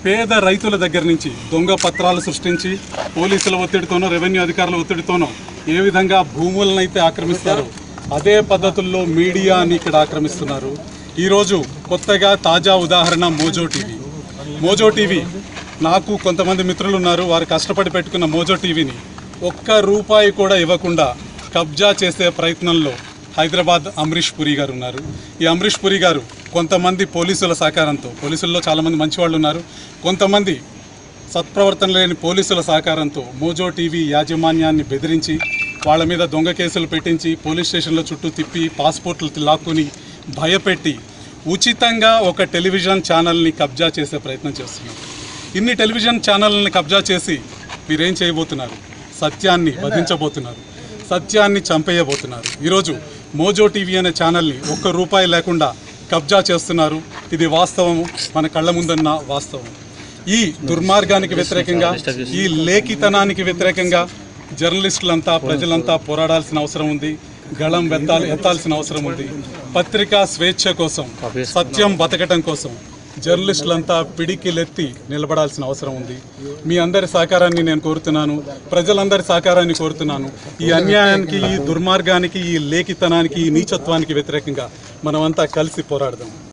పేద రైతుల దగ్గర నుంచి దొంగ పత్రాలు సృష్టించి పోలీసుల ఒత్తిడితోనో రెవెన్యూ అధికారుల ఒత్తిడితోనో ఏ విధంగా భూములను అయితే ఆక్రమిస్తారో అదే పద్ధతుల్లో మీడియాని ఇక్కడ ఆక్రమిస్తున్నారు ఈరోజు కొత్తగా తాజా ఉదాహరణ మోజో టీవీ మోజో టీవీ నాకు కొంతమంది మిత్రులు ఉన్నారు వారు కష్టపడి పెట్టుకున్న మోజో టీవీని ఒక్క రూపాయి కూడా ఇవ్వకుండా కబ్జా చేసే ప్రయత్నంలో హైదరాబాద్ అమరీష్ పురి గారు ఉన్నారు ఈ అమరీష్ పురి గారు కొంతమంది పోలీసుల సహకారంతో పోలీసుల్లో చాలామంది మంచి వాళ్ళు ఉన్నారు కొంతమంది సత్ప్రవర్తన లేని పోలీసుల సహకారంతో మోజో టీవీ యాజమాన్యాన్ని బెదిరించి వాళ్ళ మీద దొంగ కేసులు పెట్టించి పోలీస్ స్టేషన్లో చుట్టూ తిప్పి పాస్పోర్ట్లు లాక్కుని భయపెట్టి ఉచితంగా ఒక టెలివిజన్ ఛానల్ని కబ్జా చేసే ప్రయత్నం చేస్తున్నారు ఇన్ని టెలివిజన్ ఛానల్ని కబ్జా చేసి మీరేం చేయబోతున్నారు సత్యాన్ని వధించబోతున్నారు సత్యాన్ని చంపేయబోతున్నారు ఈరోజు మోజో టీవీ అనే ఛానల్ని ఒక్క రూపాయి లేకుండా కబ్జా చేస్తున్నారు ఇది వాస్తవము మన కళ్ళ ముందన్న వాస్తవం ఈ దుర్మార్గానికి వ్యతిరేకంగా ఈ లేఖితనానికి వ్యతిరేకంగా జర్నలిస్టులంతా ప్రజలంతా పోరాడాల్సిన అవసరం ఉంది గళం వెత్తాలి ఎత్తాల్సిన అవసరం ఉంది పత్రికా స్వేచ్ఛ కోసం సత్యం బతకటం కోసం జర్నలిస్టులంతా పిడికిలెత్తి నిలబడాల్సిన అవసరం ఉంది మీ అందరి సహకారాన్ని నేను కోరుతున్నాను ప్రజలందరి సహకారాన్ని కోరుతున్నాను ఈ అన్యాయానికి ఈ దుర్మార్గానికి ఈ లేఖితనానికి ఈ నీచత్వానికి వ్యతిరేకంగా మనమంతా కలిసి పోరాడదాం